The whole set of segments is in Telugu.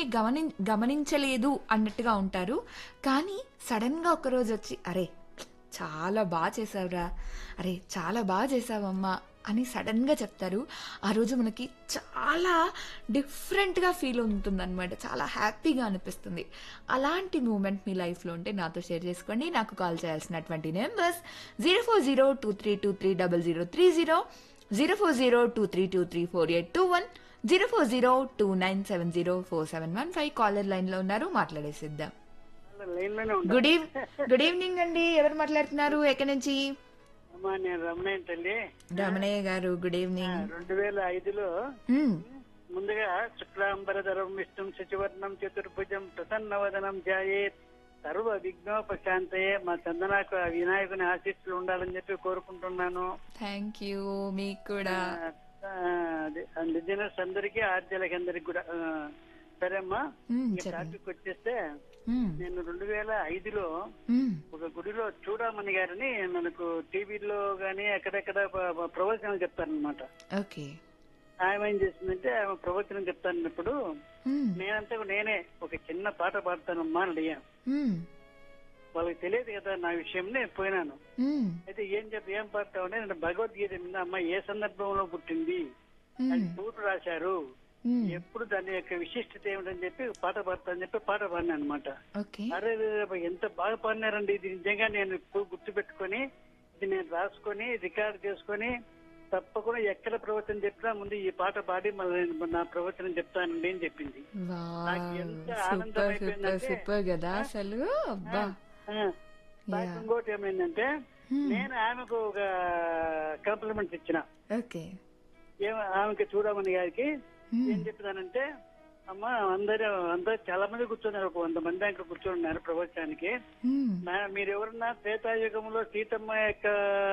గమని గమనించలేదు అన్నట్టుగా ఉంటారు కానీ సడన్గా ఒకరోజు వచ్చి అరే చాలా బాగా చేసావురా అరే చాలా బాగా చేసావమ్మా అని సడన్గా చెప్తారు ఆ రోజు మనకి చాలా డిఫరెంట్గా ఫీల్ ఉంటుందన్నమాట చాలా హ్యాపీగా అనిపిస్తుంది అలాంటి మూమెంట్ మీ లైఫ్లో ఉంటే నాతో షేర్ చేసుకోండి నాకు కాల్ చేయాల్సినటువంటి numbers zero four zero two three two three double zero three zero zero four zero two three two three four eight two one zero four zero two nine seven zero four seven one five caller లైన్లో ఉన్నారు మాట్లాడేసిద్దాం లైన్ లోనే ఉంటా గుడ్ ఈవ్ గుడ్ ఈవినింగ్ అండి ఎవరు మాట్లాడుతున్నారు ఎక్కడి నుంచి అమ్మా నేను రమణయ్య తల్లి రమణయ్య గారు గుడ్ ఈవినింగ్ రెండు వేల ఐదులో మ్మ్. ముందుగా శుక్లాంబరధరం విష్ణుం శశివర్ణం చతుర్భుజం ప్రసన్నవదనం ధ్యాయే సర్వ విఘ్నోపశాంతయే మా చందనాకు ఆ వినాయకుని ఆశీస్సులు ఉండాలని చెప్పి కోరుకుంటున్నాను థ్యాంక్ యూ మీకు కూడా లిజనర్స్ అందరికి ఆర్జలకి అందరికి కూడా ఆ, సరే అమ్మా మ్మ్, ఈ చెప్పండి టాపిక్ వచ్చేస్తే మ్మ్, నేను రెండు వేల ఐదులో మ్మ్. ఒక గుడిలో చూడమని గారిని మనకు టీవీలో గానీ అక్కడక్కడ ప- ప- ప్రవచనాలు చెప్తారనమాట ఓకే ఆమె ఏం చేసిందంటే ఆమె ప్రవచనం చెప్తానప్పుడు మ్మ్, నేనంతా నేనే ఒక చిన్న పాట పాడతానమ్మా అని అడిగాను మ్మ్, వాళ్ళకి తెలియదు కదా నా విషయం నేను పోయినాను మ్మ్, అయితే ఏం చెప్పి ఏం పాడతావు అంటే నేను భగవద్గీత మీద అమ్మ ఏ సందర్భంలో పుట్టింది మ్మ్, అది పూర్తి రాశారు మ్మ్. ఎప్పుడు దాని యొక్క విశిష్టత ఏమిటని చెప్పి పాట పాడతానని చెప్పి పాట పాడినా అనమాట ఓకే అరే రే, ఎంత బాగా పాడినారండి ఇది నిజంగా నేను ఇప్పుడు గుర్తు పెట్టుకొని ఇది నేను రాసుకొని రికార్డ్ చేసుకొని తప్పకుండా ఎక్కడ ప్రవచనం చెప్పినా ముందు ఈ పాట పాడి మళ్ళీ నేను నా ప్రవచనం చెప్తానండి అని చెప్పింది నాకు ఎంత ఆనందం సూపర్ సూపర్ అయిపోయిందంటే, సూపర్ కదా అసలు అబ్బా ఆ, నాకు ఇంకోటి ఏమైందంటే నేను ఆమెకు ఒక కాంప్లిమెంట్స్ ఇచ్చిన ఓకే ఏమ ఆమెకి చూడమని గారికి మ్మ్. ఏం చెప్పినానంటే అమ్మ అందరూ అందరూ చాలా మంది కూర్చున్నారు ఒక వంద మంది అక్కడ కూర్చొని ఉన్నారు ప్రవచనానికి మ్మ్. నా- మీరు ఎవరన్నా త్రేతాయుగంలో సీతమ్మ యొక్క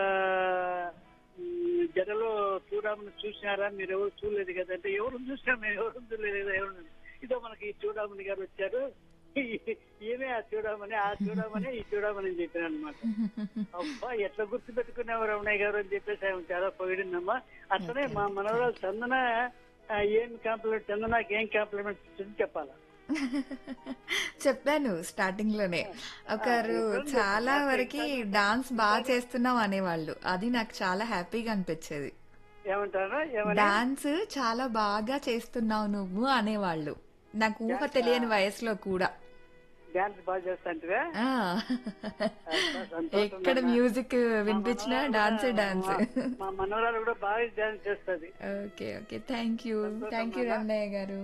మ్, జడలో చూడమని చూసినారా మీరు ఎవరు చూడలేదు కదా అంటే ఎవరు చూసినా మేము ఎవరు చూడలేదు కదా ఎవరు ఇదో మనకి ఈ చూడమని గారు వచ్చారు ఈమె ఆ చూడమని ఆ చూడమని ఈ చూడమని అని చెప్పాను అనమాట అబ్బా ఎట్లా గుర్తు పెట్టుకునేవారు రమణయ్య గారు అని చెప్పేసి ఆమె చాలా పొగిడిందమ్మా అట్లనే మా మనవరాలు చందన ఆ, ఏం కాంప్లిమెంట్ చందనకి ఏం కాంప్లిమెంట్ ఇచ్చింది చెప్పాలా చెప్పాను స్టార్టింగ్ లోనే ఒకరు చాలా వరకు డాన్స్ బాగా చేస్తున్నాం అనేవాళ్ళు అది నాకు చాలా హ్యాపీగా అనిపించేది ఏమంటారా ఏమని డాన్స్ చాలా బాగా చేస్తున్నావు నువ్వు అనేవాళ్ళు నాకు ఊహ తెలియని వయసులో కూడా డాన్స్ బాగా చేస్తాంటివా ఆ ఎక్కడ మ్యూజిక్ వినిపించినా డాన్స్ డాన్స్ మా మనవరాలు కూడా బాగా డాన్స్ చేస్తుంది okay okay thank you thank you Ramanaiah garu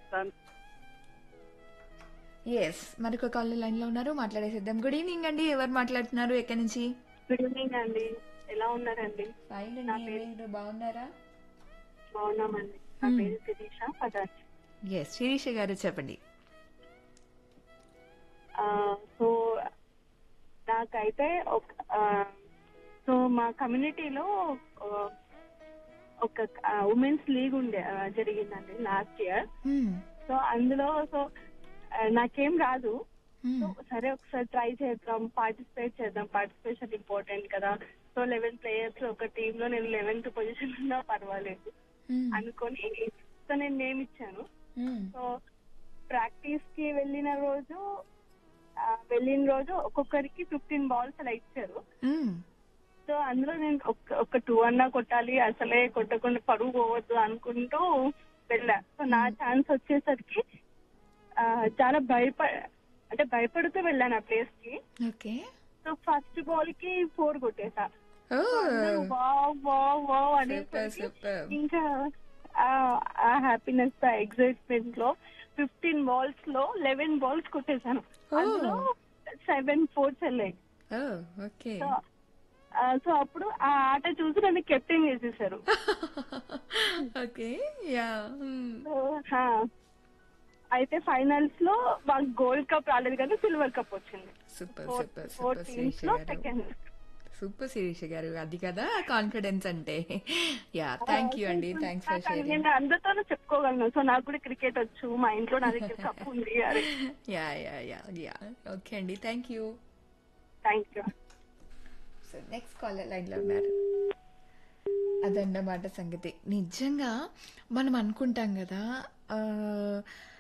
yes మరొక కాల్ లైన్ లో ఉన్నారు మాట్లాడేసిద్దాం గుడ్ ఈవినింగ్ అండి ఎవరు మాట్లాడుతున్నారు ఎక్కడి నుంచి గుడ్ ఈవినింగ్ అండి ఎలా ఉన్నారండి ఫైన్ అండి మీరు బాగున్నారా బాగున్నామండి నా పేరు శిరీష పదార్థ ఎస్ శిరీష గారు చెప్పండి సో నాకైతే ఒక సో మా కమ్యూనిటీలో ఒక ఉమెన్స్ లీగ్ ఉండే ఆ, జరిగిందండి లాస్ట్ ఇయర్ Hmm. సో అందులో సో నాకేం రాదు Hmm. సో సరే ఒకసారి ట్రై చేద్దాం పార్టిసిపేట్ చేద్దాం పార్టిసిపేషన్ ఇంపార్టెంట్ కదా సో లెవెన్ ప్లేయర్స్ ఒక టీమ్ లో నేను లెవెన్త్ పొజిషన్ ఉన్నా పర్వాలేదు Hmm. అనుకొని సో నేను నేమ్ ఇచ్చాను Hmm. సో ప్రాక్టీస్ కి వెళ్ళిన రోజు ఆ, వెళ్ళిన రోజు ఒక్కొక్కరికి ఫిఫ్టీన్ బాల్స్ అలా ఇచ్చారు Hmm. సో అందులో నేను ఒక ఒక టూ అన్నా కొట్టాలి అసలే కొట్టకుండా పరుగు పోవద్దు అనుకుంటూ వెళ్ళా సో నా ఛాన్స్ వచ్చేసరికి ఆ, చాలా భయప అంటే భయపడుతూ వెళ్ళాను ఆ ప్లేస్ కి ఓకే సో ఫస్ట్ బాల్ కి ఫోర్ కొట్టేసా ఓ వావ్ వావ్ వావ్ సూపర్ అనేసరికి సూపర్ ఇంకా ఆ- ఆ హ్యాపీనెస్ ఆ ఎగ్జైట్మెంట్ లో ఫిఫ్టీన్ బాల్స్ లో లెవెన్ బాల్స్ కొట్టేశాను Oh. అందులో సెవెన్ ఫోర్స్ వెళ్ళాయి ఓ ఓకే సో ఆ, సో అప్పుడు ఆ ఆట చూసి నన్ను కెప్టెన్ చేసేసారు ఓకే యా సో, హా. అయితే ఫైనల్స్ లో మాకు గోల్డ్ కప్ రాలేదు కానీ సిల్వర్ కప్ వచ్చింది super four super four super teams Sirisha లో గారు సెకండ్ సూపర్ శిరీష గారు అది కదా కాన్ఫిడెన్స్ అంటే యా థ్యాంక్ యూ అండి థ్యాంక్స్ ఫర్ షేరింగ్ నేను అందరితోనూ చెప్పుకోగలను సో నాకు కూడా క్రికెట్ వచ్చు మా ఇంట్లో నా దగ్గర కప్ ఉంది అరే yeah yeah yeah yeah okay అండి thank you thank you so next caller లైన్లో ఉన్నారు అదన్నమాట సంగతి నిజంగా మనం అనుకుంటాం కదా ఆ,